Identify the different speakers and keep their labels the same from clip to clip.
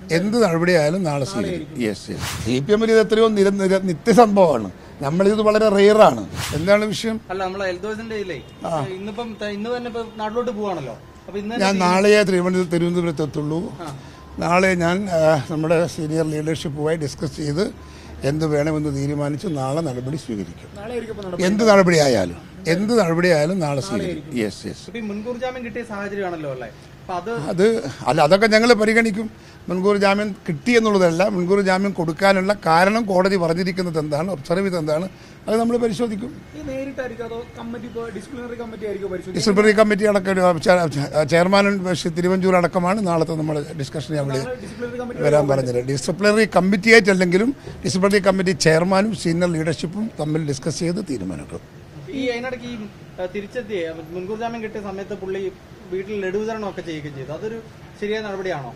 Speaker 1: എന്ത് നടപടിയായാലും നാളെ സ്വീകരിക്കും യെസ് യെസ് സി പി എമ്മിൽ ഇത് എത്രയോ നിര നിര നിത്യസംഭവമാണ് നമ്മളിത് വളരെ റെയറാണ് എന്താണ് വിഷയം
Speaker 2: അല്ല നമ്മളെ എൽദോസിന്റെ ഇല്ലേ ഇന്നിപ്പം ത- ഇന്ന് തന്നെ ഇപ്പൊ നാട്ടിലോട്ട് പോവാണല്ലോ അപ്പൊ ഇന്ന്
Speaker 1: ഞാൻ നാളെയേ തിരുവനന്തപുരം തിരുവനന്തപുരത്ത് എത്തുള്ളൂ നാളെ ഞാൻ ആ, നമ്മുടെ സീനിയർ ലീഡർഷിപ്പുമായി ഡിസ്കസ് ചെയ്ത് എന്ത് വേണമെന്ന് തീരുമാനിച്ച് നാളെ നടപടി സ്വീകരിക്കും എന്ത് നടപടിയായാലും എന്ത് നടപടിയായാലും നാളെ സ്വീകരിക്കും യെസ് യെസ്
Speaker 2: ഇപ്പൊ ഈ മുൻകൂർ ജാമ്യം കിട്ടിയ സാഹചര്യമാണല്ലോ അല്ലേ അപ്പൊ അത്
Speaker 1: അത് അല്ല അതൊക്കെ ഞങ്ങൾ പരിഗണിക്കും മുൻകൂർ ജാമ്യം കിട്ടിയെന്നുള്ളതല്ല മുൻകൂർ ജാമ്യം കൊടുക്കാനുള്ള കാരണം കോടതി പറഞ്ഞിരിക്കുന്നത് എന്താണ് ഒബ്സർവ് ചെയ്ത് എന്താണ് അത് നമ്മൾ പരിശോധിക്കും
Speaker 3: ഈ നേരിട്ടായിരിക്കും അതോ കമ്മിറ്റി ഇപ്പോൾ ഡിസിപ്ലിനറി കമ്മിറ്റി ആയിരിക്കും പരിശോധിക്കുക
Speaker 1: ഡിസിപ്ലിനറി കമ്മിറ്റി അടക്കം ഒരു ചെ- ചെ- ചെയർമാൻ ശ്രീ തിരുവഞ്ചൂർ അടക്കമാണ് നാളത്തെ നമ്മൾ ഡിസ്കഷൻ ഞാൻ വിളി
Speaker 3: ഡിസിപ്ലിനറി കമ്മിറ്റി
Speaker 1: വരാൻ പറഞ്ഞത് ഡിസിപ്ലിനറി കമ്മിറ്റി ആയിട്ടല്ലെങ്കിലും ഡിസിപ്ലിനറി കമ്മിറ്റി ചെയർമാനും സീനിയർ ലീഡർഷിപ്പും തമ്മിൽ ഡിസ്കസ് ചെയ്ത് തീരുമാനമെടുക്കും
Speaker 2: ഈ അതിനിടയ്ക്ക് ഈ ഏഹ്, തിരിച്ചെത്തിയ മുൻകൂർ ജാമ്യം കിട്ടിയ സമയത്ത് പുള്ളി വീട്ടിൽ ലഡുവിതരണം ഒക്കെ ചെയ്യുകയും ചെയ്തു അതൊരു ശരിയായ നടപടിയാണോ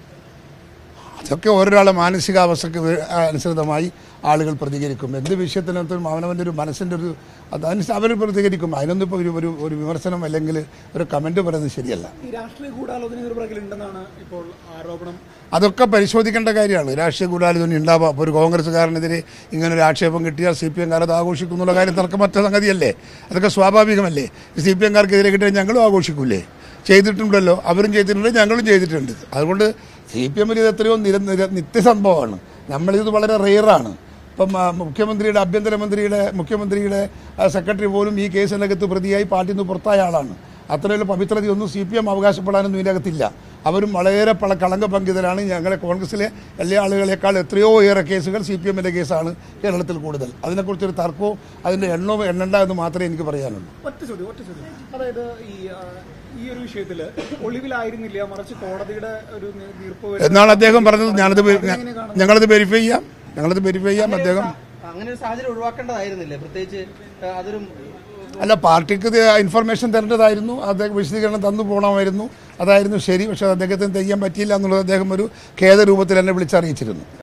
Speaker 1: അതൊക്കെ ഓരോരാളെ മാനസികാവസ്ഥക്ക് വേ- അനുസൃതമായി ആളുകൾ പ്രതികരിക്കും എന്ത് വിഷയത്തിനകത്തും അവനവൻ്റെ ഒരു മനസ്സിൻ്റെ ഒരു അതനുസരിച്ച് അവർ പ്രതികരിക്കും അതിനൊന്നും ഇപ്പോൾ ഒരു ഒരു ഒരു വിമർശനം അല്ലെങ്കിൽ ഒരു കമൻറ്റ് പറയുന്നത് ശരിയല്ല
Speaker 3: ഈ രാഷ്ട്രീയ ഗൂഢാലോചന ഇതിന് പുറകിലുണ്ടെന്നാണ് ഇപ്പോൾ ആരോപണം
Speaker 1: അതൊക്കെ പരിശോധിക്കേണ്ട കാര്യമാണ് രാഷ്ട്രീയ ഗൂഢാലോചന ഉണ്ടാവാം അപ്പോൾ ഒരു കോൺഗ്രസ്സുകാരനെതിരെ ഇങ്ങനെ ഒരു ആക്ഷേപം കിട്ടിയാൽ സി പി എംകാർ അത് ആഘോഷിക്കുന്നുള്ള കാര്യം തർക്കമറ്റ സംഗതിയല്ലേ അതൊക്കെ സ്വാഭാവികമല്ലേ സി പി എംകാർക്കെതിരെ കിട്ടിയാൽ ഞങ്ങളും ആഘോഷിക്കൂലേ ചെയ്തിട്ടുണ്ടല്ലോ അവരും ചെയ്തിട്ടുണ്ട് ഞങ്ങളും ചെയ്തിട്ടുണ്ട് അതുകൊണ്ട് സി പി എമ്മിൽ ഇത് എത്രയോ നിര നിര നിത്യസംഭവമാണ് നമ്മളിത് വളരെ റെയറാണ് ഇപ്പം ആ, മുഖ്യമന്ത്രിയുടെ ആഭ്യന്തരമന്ത്രിയുടെ മുഖ്യമന്ത്രിയുടെ ആ, സെക്രട്ടറി പോലും ഈ കേസിനകത്ത് പ്രതിയായി പാർട്ടിയിൽ നിന്ന് പുറത്തായ ആളാണ് അത്രയുള്ള പവിത്രതയൊന്നും സി പി എം അവകാശപ്പെടാനൊന്നും ഇതിനകത്തില്ല അവരും വളരെ പല കളങ്കപങ്കിതരാണ് ഞങ്ങളെ കോൺഗ്രസിലെ എല്ലാ ആളുകളെക്കാൾ എത്രയോ ഏറെ കേസുകൾ സി പി എമ്മിൻ്റെ കേസാണ് കേരളത്തിൽ കൂടുതൽ അതിനെക്കുറിച്ചൊരു തർക്കവും അതിൻ്റെ എണ്ണവും എണ്ണണ്ട എന്ന് മാത്രമേ എനിക്ക് പറയാനുള്ളൂ
Speaker 3: ഒറ്റ ചോദ്യം ഒറ്റ ചോദ്യം അതായത് ഈ ആ, ഈ ഒരു വിഷയത്തിൽ ഒളിവിലായിരുന്നില്ല മറിച്ച് കോടതിയുടെ ഒരു നി- തീർപ്പ് വരെ
Speaker 1: എന്നാണ് അദ്ദേഹം പറഞ്ഞത് ഞാനത് വെ- ഞ- ഞങ്ങളത് വെരിഫൈ ചെയ്യാം ഞങ്ങളത് വെരിഫൈ ചെയ്യാം അദ്ദേഹം
Speaker 2: അങ്ങനെ ഒരു സാഹചര്യം ഒഴിവാക്കേണ്ടതായിരുന്നില്ലേ പ്രത്യേകിച്ച് ഏഹ്, അതൊരു
Speaker 1: അല്ല പാർട്ടിക്ക് ഇത് ഇൻഫർമേഷൻ തരേണ്ടതായിരുന്നു അദ്ദേഹം വിശദീകരണം തന്നു പോകണമായിരുന്നു അതായിരുന്നു ശരി പക്ഷേ അദ്ദേഹത്തിന് ചെയ്യാൻ പറ്റിയില്ല എന്നുള്ളത് അദ്ദേഹം ഒരു ഖേദ രൂപത്തിൽ എന്നെ വിളിച്ചറിയിച്ചിരുന്നു